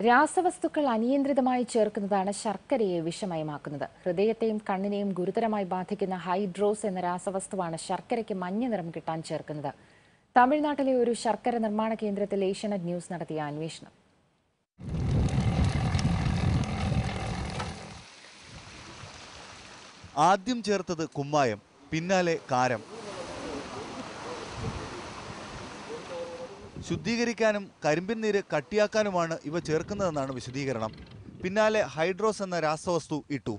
രാസവസ്തുക്കൾ അനിയന്ത്രിതമായി ചേർക്കുന്നതാണ് ശർക്കരയെ വിഷമയമാക്കുന്നത് ഹൃദയത്തെയും കണ്ണിനെയും ഗുരുതരമായി ബാധിക്കുന്ന ഹൈഡ്രോസ് എന്ന രാസവസ്തുവാണ് ശർക്കരയ്ക്ക് മഞ്ഞ നിറം കിട്ടാൻ ചേർക്കുന്നത് തമിഴ്നാട്ടിലെ ഒരു ശർക്കര നിർമ്മാണ കേന്ദ്രത്തിൽ ഏഷ്യാനെറ്റ് ന്യൂസ് നടത്തിയ അന്വേഷണം ആദ്യം ചേർത്തത് കുമ്മായം പിന്നാലെ കാരം ശുദ്ധീകരിക്കാനും കരിമ്പിൻ നീര് കട്ടിയാക്കാനുമാണ് ഇവ ചേർക്കുന്നതെന്നാണ് വിശദീകരണം പിന്നാലെ ഹൈഡ്രോസ് എന്ന രാസവസ്തു ഇട്ടു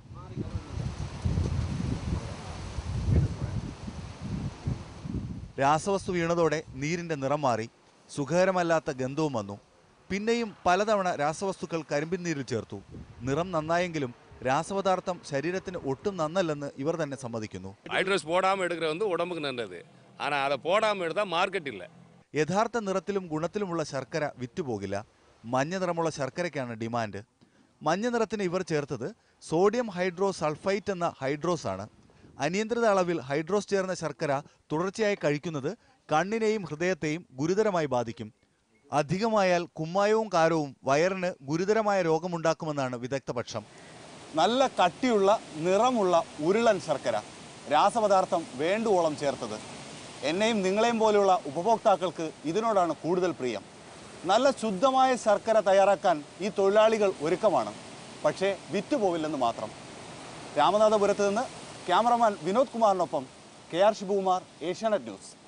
രാസവസ്തു വീണതോടെ നീരിന്റെ നിറം മാറി സുഖകരമല്ലാത്ത ഗന്ധവും വന്നു പിന്നെയും പലതവണ രാസവസ്തുക്കൾ കരിമ്പിൻ നീരിൽ ചേർത്തു നിറം നന്നായെങ്കിലും രാസപദാർത്ഥം ശരീരത്തിന് ഒട്ടും നന്നല്ലെന്ന് ഇവർ തന്നെ സമ്മതിക്കുന്നു ஹைட்ரஸ் போடாமல் எடுக்கிறது வந்து உடம்புக்கு நல்லது ஆனால் அதை போடாமல் எடுத்தால் மார்க்கெட் இல்லை യഥാർത്ഥ നിറത്തിലും ഗുണത്തിലുമുള്ള ശർക്കര വിറ്റുപോകില്ല മഞ്ഞ നിറമുള്ള ശർക്കരയ്ക്കാണ് ഡിമാൻഡ് മഞ്ഞ നിറത്തിന് ഇവർ ചേർത്തത് സോഡിയം ഹൈഡ്രോ സൾഫൈറ്റ് എന്ന ഹൈഡ്രോസ് ആണ് അനിയന്ത്രിത അളവിൽ ഹൈഡ്രോസ് ചേർന്ന ശർക്കര തുടർച്ചയായി കഴിക്കുന്നത് കണ്ണിനെയും ഹൃദയത്തെയും ഗുരുതരമായി ബാധിക്കും അധികമായാൽ കുമ്മായവും കാരവും വയറിന് ഗുരുതരമായ രോഗമുണ്ടാക്കുമെന്നാണ് വിദഗ്ധപക്ഷം നല്ല കട്ടിയുള്ള നിറമുള്ള ഉരുളൻ ശർക്കര രാസപദാർത്ഥം വേണ്ടുവോളം ചേർത്തത് എന്നെയും നിങ്ങളെയും പോലെയുള്ള ഉപഭോക്താക്കൾക്ക് ഇതിനോടാണ് കൂടുതൽ പ്രിയം നല്ല ശുദ്ധമായ ശർക്കര തയ്യാറാക്കാൻ ഈ തൊഴിലാളികൾ ഒരുക്കമാണ് പക്ഷേ വിറ്റുപോവില്ലെന്ന് മാത്രം രാമനാഥപുരത്ത് നിന്ന് ക്യാമറമാൻ വിനോദ് കുമാറിനൊപ്പം K R Sivakumar Asianet news